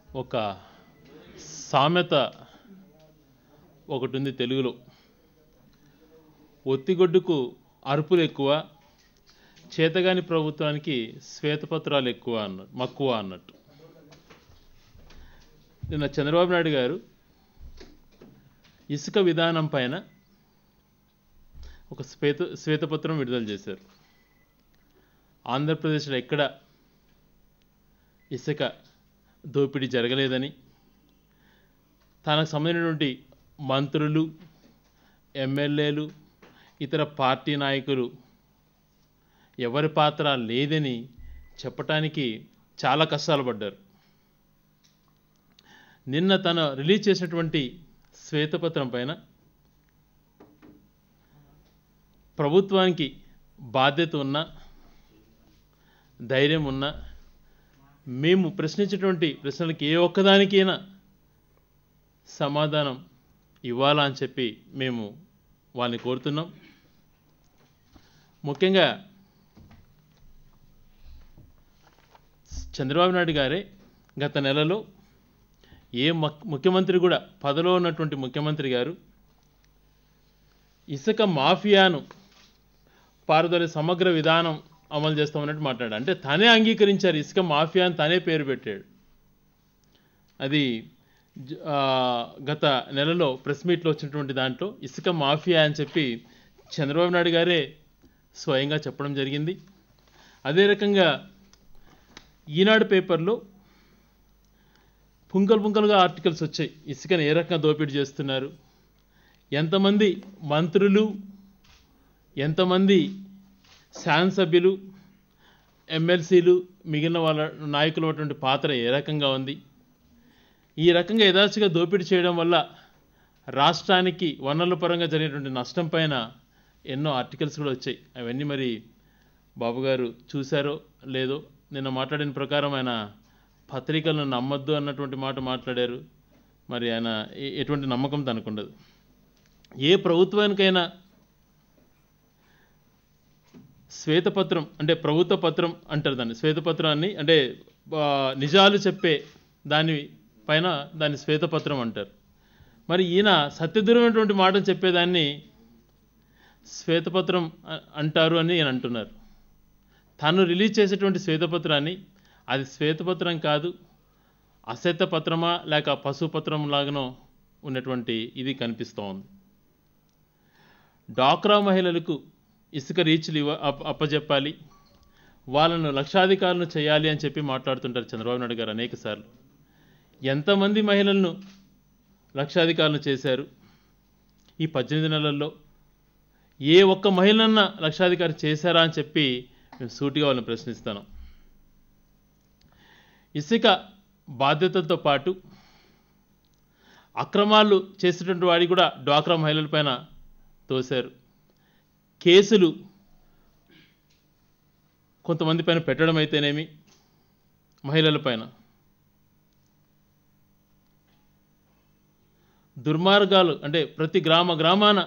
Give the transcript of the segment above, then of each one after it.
ఒక సామెత ఒకటి ఉంది తెలుగులో ఒత్తిగొడ్డుకు అరుపులు ఎక్కువ చేతగాని ప్రభుత్వానికి శ్వేతపత్రాలు ఎక్కువ అన్న మక్కువ అన్నట్టు నిన్న చంద్రబాబు నాయుడు గారు ఇసుక విధానం పైన ఒక శ్వేత శ్వేతపత్రం విడుదల చేశారు ఆంధ్రప్రదేశ్లో ఎక్కడ ఇసుక దోపిడీ జరగలేదని తనకు సంబంధించినటువంటి మంత్రులు ఎమ్మెల్యేలు ఇతర పార్టీ నాయకులు ఎవరి పాత్ర లేదని చెప్పటానికి చాలా కష్టాలు పడ్డారు నిన్న తను రిలీజ్ చేసినటువంటి శ్వేతపత్రం పైన ప్రభుత్వానికి బాధ్యత ఉన్న ధైర్యం ఉన్న మేము ప్రశ్నించేటువంటి ప్రశ్నలకి ఏ ఒక్కదానికైనా సమాధానం ఇవ్వాలా అని చెప్పి మేము వాళ్ళని కోరుతున్నాం ముఖ్యంగా చంద్రబాబు నాయుడు గారే గత నెలలో ఏ మక్- ముఖ్యమంత్రి కూడా పదలో ఉన్నటువంటి ముఖ్యమంత్రి గారు ఇసుక మాఫియాను పారుదల సమగ్ర విధానం అమలు చేస్తామన్నట్టు మాట్లాడాడు అంటే తనే అంగీకరించారు ఇసుక మాఫియా అని తనే పేరు పెట్టాడు అది జ- ఆ, గత నెలలో ప్రెస్ మీట్లో వచ్చినటువంటి దాంట్లో ఇసుక మాఫియా అని చెప్పి చంద్రబాబు నాయుడు గారే స్వయంగా చెప్పడం జరిగింది అదే రకంగా ఈనాడు పేపర్లో పుంకలు పుంకలుగా ఆర్టికల్స్ వచ్చాయి ఇసుకని ఏ రకంగా దోపిడీ చేస్తున్నారు ఎంతమంది మంత్రులు ఎంతమంది శాసనసభ్యులు ఎమ్మెల్సీలు మిగిలిన వాళ్ళ నాయకులు ఉన్నటువంటి పాత్ర ఏ రకంగా ఉంది ఈ రకంగా యథాచిగా దోపిడీ చేయడం వల్ల రాష్ట్రానికి వనరుల పరంగా జరిగినటువంటి నష్టం పైన ఎన్నో ఆర్టికల్స్ కూడా వచ్చాయి అవన్నీ మరి బాబు గారు చూశారో లేదో నిన్న మాట్లాడిన ప్రకారం ఆయన పత్రికలను నమ్మొద్దు అన్నటువంటి మాట మాట్లాడారు మరి ఆయన ఎ- ఎటువంటి నమ్మకం తనకుండదు ఏ ప్రభుత్వానికైనా శ్వేతపత్రం అంటే ప్రభుత్వ పత్రం అంటారు దాన్ని శ్వేతపత్రాన్ని అంటే ఆ, నిజాలు చెప్పే దాని పైన దాన్ని శ్వేతపత్రం అంటారు మరి ఈయన సత్యదూరమైనటువంటి మాటలు చెప్పేదాన్ని శ్వేతపత్రం అ- అంటారు అని ఈయన అంటున్నారు తను రిలీజ్ చేసేటువంటి శ్వేతపత్రాన్ని అది శ్వేతపత్రం కాదు అశ్వేత పత్రమా లేక పశుపత్రం లాగానో ఉన్నటువంటి ఇది కనిపిస్తూ ఉంది డాక్రా మహిళలకు ఇసుక రీచ్లు ఇవ్వ అప్ప- అప్పజెప్పాలి వాళ్ళను లక్షాధికారులను చేయాలి అని చెప్పి మాట్లాడుతుంటారు చంద్రబాబు నాయుడు గారు అనేక సార్లు ఎంతమంది మహిళలను లక్షాధికారులను చేశారు ఈ పద్దెనిమిది నెలల్లో ఏ ఒక్క మహిళన్న లక్షాధికారి చేశారా అని చెప్పి మేము సూటిగా వాళ్ళని ప్రశ్నిస్తాను ఇసుక బాధ్యతలతో పాటు అక్రమాలు చేసేటువంటి వాడి కూడా డ్వాక్రా మహిళలపైన తోశారు కేసులు కొంతమంది పైన పెట్టడం అయితేనేమి మహిళలపైన దుర్మార్గాలు అంటే ప్రతి గ్రామ గ్రామాన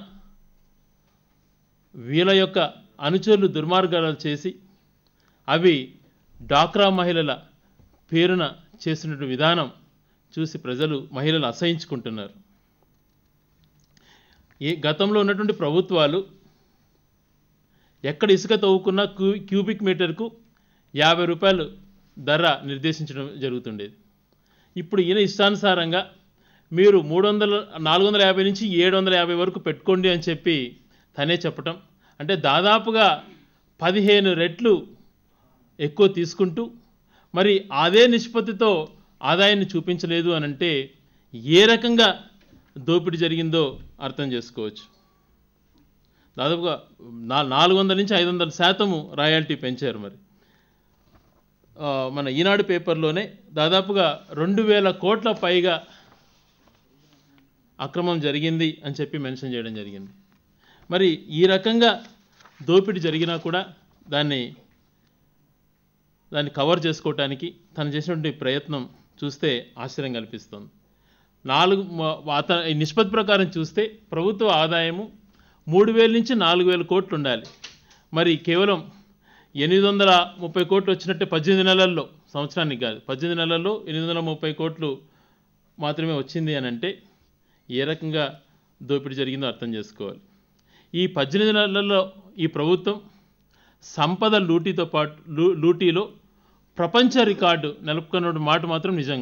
వీళ్ళ యొక్క అనుచరులు దుర్మార్గాలు చేసి అవి డాక్రా మహిళల పేరున చేసినటువంటి విధానం చూసి ప్రజలు మహిళలు అసహించుకుంటున్నారు ఏ గతంలో ఉన్నటువంటి ప్రభుత్వాలు ఎక్కడ ఇసుక తవ్వుకున్నా క్యూ క్యూబిక్ మీటర్కు యాభై రూపాయలు ధర నిర్దేశించడం జరుగుతుండేది ఇప్పుడు ఈయన ఇష్టానుసారంగా మీరు మూడు వందల నాలుగు వందల యాభై నుంచి ఏడు వందల యాభై వరకు పెట్టుకోండి అని చెప్పి తనే చెప్పటం అంటే దాదాపుగా పదిహేను రెట్లు ఎక్కువ తీసుకుంటూ మరి అదే నిష్పత్తితో ఆదాయాన్ని చూపించలేదు అని అంటే ఏ రకంగా దోపిడీ జరిగిందో అర్థం చేసుకోవచ్చు దాదాపుగా నా నాలుగు వందల నుంచి ఐదు వందల శాతము రాయల్టీ పెంచారు మరి ఆ, మన ఈనాడు పేపర్లోనే దాదాపుగా రెండు వేల కోట్ల పైగా అక్రమం జరిగింది అని చెప్పి మెన్షన్ చేయడం జరిగింది మరి ఈ రకంగా దోపిడీ జరిగినా కూడా దాన్ని దాన్ని కవర్ చేసుకోవటానికి తను చేసినటువంటి ప్రయత్నం చూస్తే ఆశ్చర్యం కల్పిస్తుంది నాలుగు మ- అత ఈ నిష్పత్తి ప్రకారం చూస్తే ప్రభుత్వ ఆదాయము మూడు వేల నుంచి నాలుగు వేల కోట్లు ఉండాలి మరి కేవలం ఎనిమిది వందల ముప్పై కోట్లు వచ్చినట్టే పద్దెనిమిది నెలల్లో సంవత్సరానికి కాదు పద్దెనిమిది నెలల్లో ఎనిమిది వందల ముప్పై కోట్లు మాత్రమే వచ్చింది అని అంటే ఏ రకంగా దోపిడీ జరిగిందో అర్థం చేసుకోవాలి ఈ పద్దెనిమిది నెలల్లో ఈ ప్రభుత్వం సంపద లూటీతో పాటు లూ లూటీలో ప్రపంచ రికార్డు నెలకొన్న మాట మాత్రం నిజం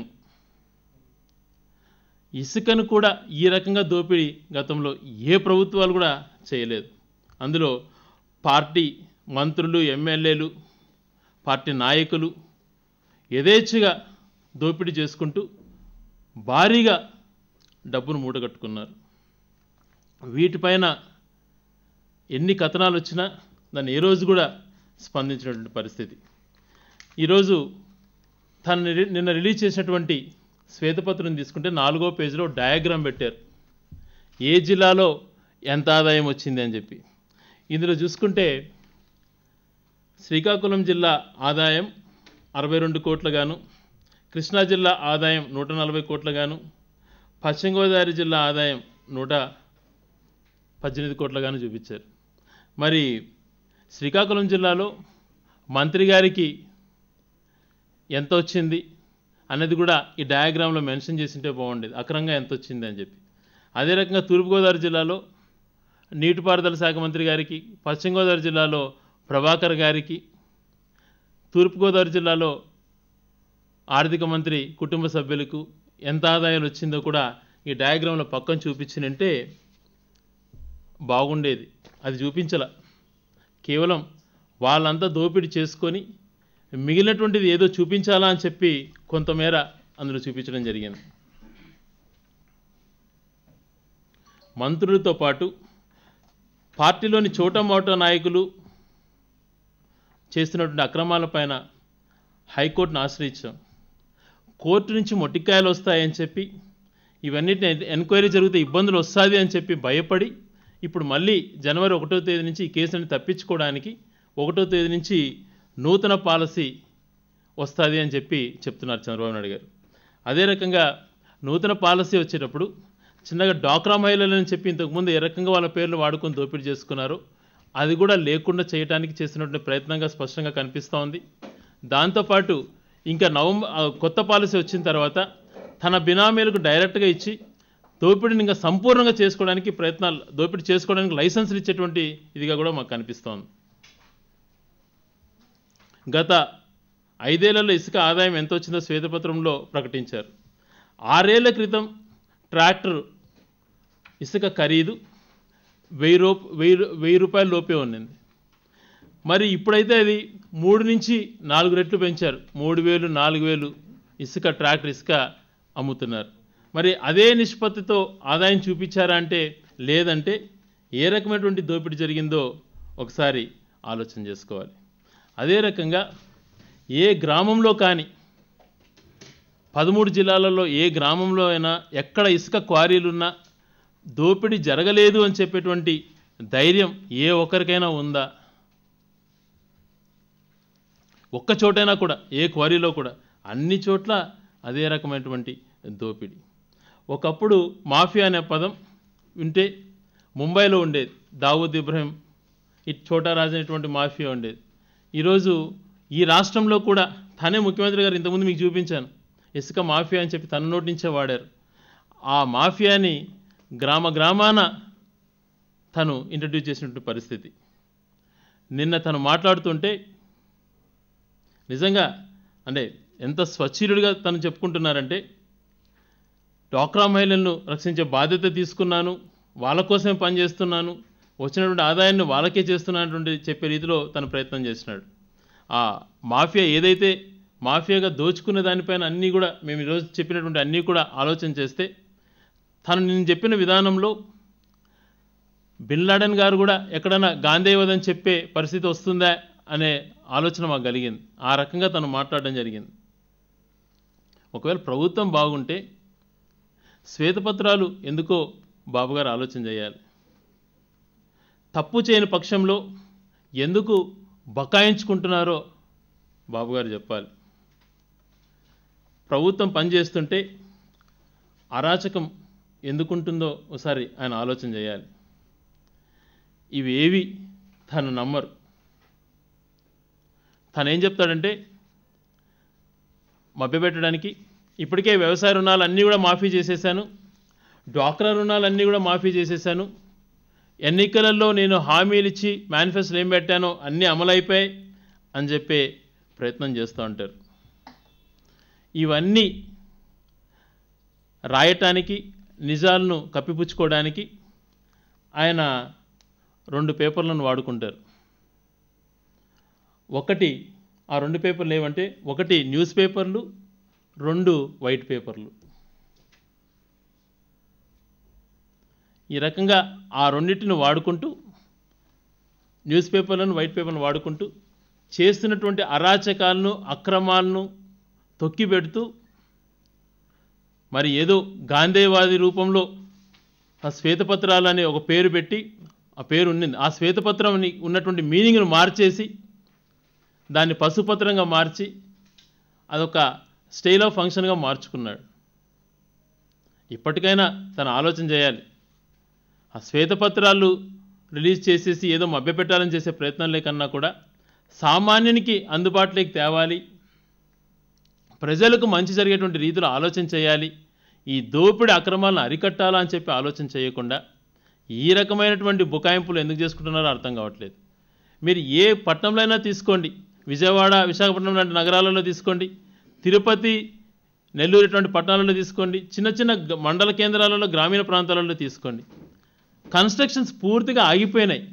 ఇసుకను కూడా ఈ రకంగా దోపిడీ గతంలో ఏ ప్రభుత్వాలు కూడా చేయలేదు అందులో పార్టీ మంత్రులు ఎమ్మెల్యేలు పార్టీ నాయకులు యథేచ్ఛగా దోపిడీ చేసుకుంటూ భారీగా డబ్బును మూటగట్టుకున్నారు వీటిపైన ఎన్ని కథనాలు వచ్చినా దాన్ని ఏ రోజు కూడా స్పందించినటువంటి పరిస్థితి ఈరోజు తను రి- నిన్న రిలీజ్ చేసినటువంటి శ్వేతపత్రం తీసుకుంటే నాలుగో పేజీలో డయాగ్రామ్ పెట్టారు ఏ జిల్లాలో ఎంత ఆదాయం వచ్చింది అని చెప్పి ఇందులో చూసుకుంటే శ్రీకాకుళం జిల్లా ఆదాయం అరవై రెండు కోట్లుగాను కృష్ణా జిల్లా ఆదాయం నూట నలభై కోట్లుగాను పశ్చిమ గోదావరి జిల్లా ఆదాయం నూట పద్దెనిమిది కోట్లుగాను చూపించారు మరి శ్రీకాకుళం జిల్లాలో మంత్రి గారికి ఎంత వచ్చింది అనేది కూడా ఈ డయాగ్రామ్లో మెన్షన్ చేసింటే బాగుండేది అక్రంగా ఎంత వచ్చింది అని చెప్పి అదే రకంగా తూర్పుగోదావరి జిల్లాలో నీటిపారుదల శాఖ మంత్రి గారికి పశ్చిమ గోదావరి జిల్లాలో ప్రభాకర్ గారికి తూర్పుగోదావరి జిల్లాలో ఆర్థిక మంత్రి కుటుంబ సభ్యులకు ఎంత ఆదాయం వచ్చిందో కూడా ఈ డయాగ్రామ్లో పక్కన చూపించినంటే బాగుండేది అది చూపించాల కేవలం వాళ్ళంతా దోపిడీ చేసుకొని మిగిలినటువంటిది ఏదో చూపించాలా అని చెప్పి కొంతమేర అందులో చూపించడం జరిగింది మంత్రులతో పాటు పార్టీలోని చోటమోటో నాయకులు చేస్తున్నటువంటి అక్రమాలపైన హైకోర్టును ఆశ్రయించాం కోర్టు నుంచి మొట్టికాయలు వస్తాయని చెప్పి ఇవన్నిటిని ఎన్- ఎంక్వైరీ జరిగితే ఇబ్బందులు వస్తుంది అని చెప్పి భయపడి ఇప్పుడు మళ్ళీ జనవరి ఒకటో తేదీ నుంచి ఈ కేసుని తప్పించుకోవడానికి ఒకటో తేదీ నుంచి నూతన పాలసీ వస్తుంది అని చెప్పి చెప్తున్నారు చంద్రబాబు నాయుడు గారు అదే రకంగా నూతన పాలసీ వచ్చేటప్పుడు చిన్నగా డాక్రా మహిళలని చెప్పి ఇంతకుముందు ఏ రకంగా వాళ్ళ పేర్లు వాడుకొని దోపిడీ చేసుకున్నారో అది కూడా లేకుండా చేయడానికి చేస్తున్నటువంటి ప్రయత్నంగా స్పష్టంగా కనిపిస్తూ ఉంది దాంతోపాటు ఇంకా నవంబర్ ఆ, కొత్త పాలసీ వచ్చిన తర్వాత తన బినామీలకు డైరెక్ట్గా ఇచ్చి దోపిడీని ఇంకా సంపూర్ణంగా చేసుకోవడానికి ప్రయత్నాలు దోపిడీ చేసుకోవడానికి లైసెన్సులు ఇచ్చేటువంటి ఇదిగా కూడా మాకు కనిపిస్తోంది గత ఐదేళ్లలో ఇసుక ఆదాయం ఎంత వచ్చిందో శ్వేతపత్రంలో ప్రకటించారు ఆరేళ్ల క్రితం ట్రాక్టర్ ఇసుక ఖరీదు వెయ్యి రూ వెయ్యి రూ- వెయ్యి రూపాయల లోపే ఉన్నింది మరి ఇప్పుడైతే అది మూడు నుంచి నాలుగు రెట్లు పెంచారు మూడు వేలు నాలుగు వేలు ఇసుక ట్రాక్టర్ ఇసుక అమ్ముతున్నారు మరి అదే నిష్పత్తితో ఆదాయం చూపించారా అంటే లేదంటే ఏ రకమైనటువంటి దోపిడీ జరిగిందో ఒకసారి ఆలోచన చేసుకోవాలి అదే రకంగా ఏ గ్రామంలో కానీ పదమూడు జిల్లాలలో ఏ గ్రామంలో అయినా ఎక్కడ ఇసుక క్వారీలున్నా దోపిడీ జరగలేదు అని చెప్పేటువంటి ధైర్యం ఏ ఒక్కరికైనా ఉందా ఒక్క చోటైనా కూడా ఏ క్వారీలో కూడా అన్ని చోట్ల అదే రకమైనటువంటి దోపిడీ ఒకప్పుడు మాఫియా అనే పదం వింటే ముంబైలో ఉండేది దావూద్ ఇబ్రహీం ఈ చోటా రాజు అనేటువంటి మాఫియా ఉండేది ఈరోజు ఈ రాష్ట్రంలో కూడా తనే ముఖ్యమంత్రి గారు ఇంతకుముందు మీకు చూపించాను ఇసుక మాఫియా అని చెప్పి తన నోటి నుంచే వాడారు ఆ మాఫియాని గ్రామ గ్రామాన తను ఇంట్రడ్యూస్ చేసినటువంటి పరిస్థితి నిన్న తను మాట్లాడుతుంటే నిజంగా అంటే ఎంత స్వచ్ఛీలుడిగా తను చెప్పుకుంటున్నారంటే డ్వాక్రా మహిళలను రక్షించే బాధ్యత తీసుకున్నాను వాళ్ళ కోసమే పనిచేస్తున్నాను వచ్చినటువంటి ఆదాయాన్ని వాళ్ళకే చేస్తున్నటువంటి చెప్పే రీతిలో తను ప్రయత్నం చేసినాడు ఆ మాఫియా ఏదైతే మాఫియాగా దోచుకున్న దానిపైన అన్నీ కూడా మేము ఈరోజు చెప్పినటువంటి అన్నీ కూడా ఆలోచన చేస్తే తను నేను చెప్పిన విధానంలో బిన్ లాడెన్ గారు కూడా ఎక్కడైనా గాంధేయవదని చెప్పే పరిస్థితి వస్తుందా అనే ఆలోచన మాకు కలిగింది ఆ రకంగా తను మాట్లాడడం జరిగింది ఒకవేళ ప్రభుత్వం బాగుంటే శ్వేతపత్రాలు ఎందుకో బాబుగారు ఆలోచన చేయాలి తప్పు చేయని పక్షంలో ఎందుకు బకాయించుకుంటున్నారో బాబుగారు చెప్పాలి ప్రభుత్వం పనిచేస్తుంటే అరాచకం ఎందుకుంటుందో ఒకసారి ఆయన ఆలోచన చేయాలి ఇవేవి తను నమ్మరు తను ఏం చెప్తాడంటే మభ్యపెట్టడానికి ఇప్పటికే వ్యవసాయ రుణాలు అన్నీ కూడా మాఫీ చేసేసాను డ్వాక్రా రుణాలు అన్నీ కూడా మాఫీ చేసేసాను ఎన్నికలలో నేను హామీలు ఇచ్చి మేనిఫెస్టోలు ఏం పెట్టానో అన్నీ అమలైపోయాయి అని చెప్పే ప్రయత్నం చేస్తూ ఉంటారు ఇవన్నీ రాయటానికి నిజాలను కప్పిపుచ్చుకోవడానికి ఆయన రెండు పేపర్లను వాడుకుంటారు ఒకటి ఆ రెండు పేపర్లు ఏమంటే ఒకటి న్యూస్ పేపర్లు రెండు వైట్ పేపర్లు ఈ రకంగా ఆ రెండింటిని వాడుకుంటూ న్యూస్ పేపర్లను వైట్ పేపర్లను వాడుకుంటూ చేస్తున్నటువంటి అరాచకాలను అక్రమాలను తొక్కిపెడుతూ మరి ఏదో గాంధేవాది రూపంలో ఆ శ్వేతపత్రాలు అనే ఒక పేరు పెట్టి ఆ పేరు ఉన్నింది ఆ శ్వేతపత్రం ఉన్నటువంటి మీనింగ్ను మార్చేసి దాన్ని పశుపత్రంగా మార్చి అదొక స్టైల్ ఆఫ్ ఫంక్షన్గా మార్చుకున్నాడు ఇప్పటికైనా తను ఆలోచన చేయాలి ఆ శ్వేతపత్రాలు రిలీజ్ చేసేసి ఏదో మభ్యపెట్టాలని చేసే ప్రయత్నం లేకన్నా కూడా సామాన్యునికి అందుబాటులోకి తేవాలి ప్రజలకు మంచి జరిగేటువంటి రీతిలో ఆలోచన చేయాలి ఈ దోపిడీ అక్రమాలను అరికట్టాలా అని చెప్పి ఆలోచన చేయకుండా ఈ రకమైనటువంటి బుకాయింపులు ఎందుకు చేసుకుంటున్నారో అర్థం కావట్లేదు మీరు ఏ పట్టణంలో అయినా తీసుకోండి విజయవాడ విశాఖపట్నం లాంటి నగరాలలో తీసుకోండి తిరుపతి నెల్లూరు ఇటువంటి పట్టణాలలో తీసుకోండి చిన్న చిన్న గ- మండల కేంద్రాలలో గ్రామీణ ప్రాంతాలలో తీసుకోండి కన్స్ట్రక్షన్స్ పూర్తిగా ఆగిపోయినాయి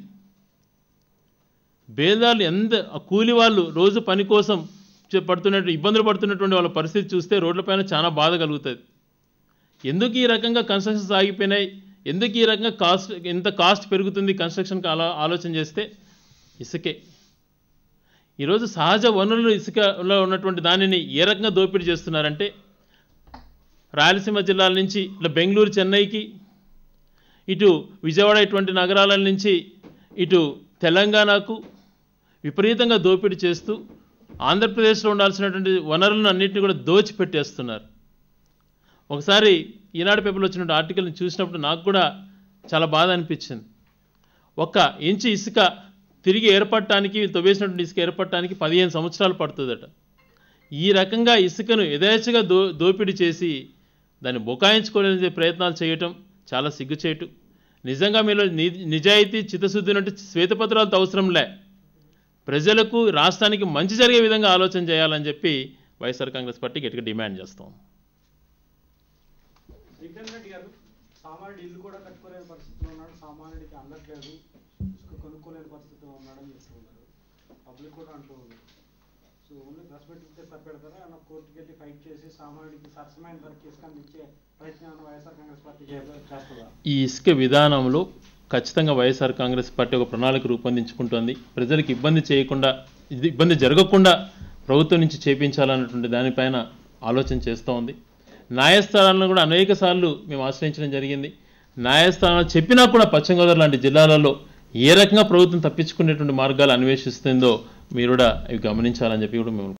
భేదాలు ఎంత ఆ కూలి వాళ్ళు రోజు పని కోసం చే- పడుతున్నట్టు ఇబ్బందులు పడుతున్నటువంటి వాళ్ళ పరిస్థితి చూస్తే రోడ్లపైన చాలా బాధ కలుగుతుంది ఎందుకు ఈ రకంగా కన్స్ట్రక్షన్స్ ఆగిపోయినాయి ఎందుకు ఈ రకంగా కాస్ట్ ఎంత కాస్ట్ పెరుగుతుంది కన్స్ట్రక్షన్కి అలా ఆలోచన చేస్తే ఇసుకే ఈరోజు సహజ వనరులు ఇసుకలో ఉన్నటువంటి దానిని ఏ రకంగా దోపిడీ చేస్తున్నారంటే రాయలసీమ జిల్లాల నుంచి ఇట్లా బెంగళూరు చెన్నైకి ఇటు విజయవాడ ఇటువంటి నగరాల నుంచి ఇటు తెలంగాణకు విపరీతంగా దోపిడీ చేస్తూ ఆంధ్రప్రదేశ్లో ఉండాల్సినటువంటి వనరులను అన్నింటినీ కూడా దోచిపెట్టేస్తున్నారు ఒకసారి ఈనాడు పేపర్లో వచ్చినటువంటి ఆర్టికల్ని చూసినప్పుడు నాకు కూడా చాలా బాధ అనిపించింది ఒక ఇంచు ఇసుక తిరిగి ఏర్పడటానికి తవ్వేసినటువంటి ఇసుక ఏర్పడటానికి పదిహేను సంవత్సరాలు పడుతుందట ఈ రకంగా ఇసుకను యథేచ్ఛగా దో దోపిడీ చేసి దాన్ని బొకాయించుకోలేని ప్రయత్నాలు చేయటం చాలా సిగ్గుచేటు నిజంగా మీలో ని- నిజాయితీ చిత్తశుద్ధి ఉన్నట్టు శ్వేతపత్రాలతో అవసరం లే ప్రజలకు రాష్ట్రానికి మంచి జరిగే విధంగా ఆలోచన చేయాలని చెప్పి వైఎస్ఆర్ కాంగ్రెస్ పార్టీ గట్టిగా డిమాండ్ చేస్తాం శ్రీకాంత్ రెడ్డి గారు సామాన్యుడు ఇల్లు కూడా కట్టుకోలేని పరిస్థితిలో ఉన్నాడు సామాన్యుడికి అందట్లేదు ఇసుక కొనుక్కోలేని పరిస్థితిలో ఉన్నాడని చెప్తూ ఉన్నారు పబ్లిక్ కూడా అంటూ ఉంది సో ఓన్లీ ప్రెస్ మీట్ ఇస్తే తప్పెడతారా అన్న కోర్టుకి వెళ్ళి ఫైట్ చేసి సామాన్యుడికి సరసమైన ధరకి ఇసుక అందించే ప్రయత్నం వైఎస్ఆర్ కాంగ్రెస్ పార్టీ చే- చేస్తుందా ఈ ఇసుక విధానంలో ఖచ్చితంగా వైఎస్ఆర్ కాంగ్రెస్ పార్టీ ఒక ప్రణాళిక రూపొందించుకుంటోంది ప్రజలకు ఇబ్బంది చేయకుండా ఇది ఇబ్బంది జరగకుండా ప్రభుత్వం నుంచి చేపించాలన్నటువంటి దానిపైన ఆలోచన చేస్తూ ఉంది న్యాయస్థానాలను కూడా అనేక సార్లు మేము ఆశ్రయించడం జరిగింది న్యాయస్థానాలు చెప్పినా కూడా పశ్చిమ గోదావరి లాంటి జిల్లాలలో ఏ రకంగా ప్రభుత్వం తప్పించుకునేటువంటి మార్గాలు అన్వేషిస్తుందో మీరు కూడా ఇవి గమనించాలని చెప్పి కూడా మేము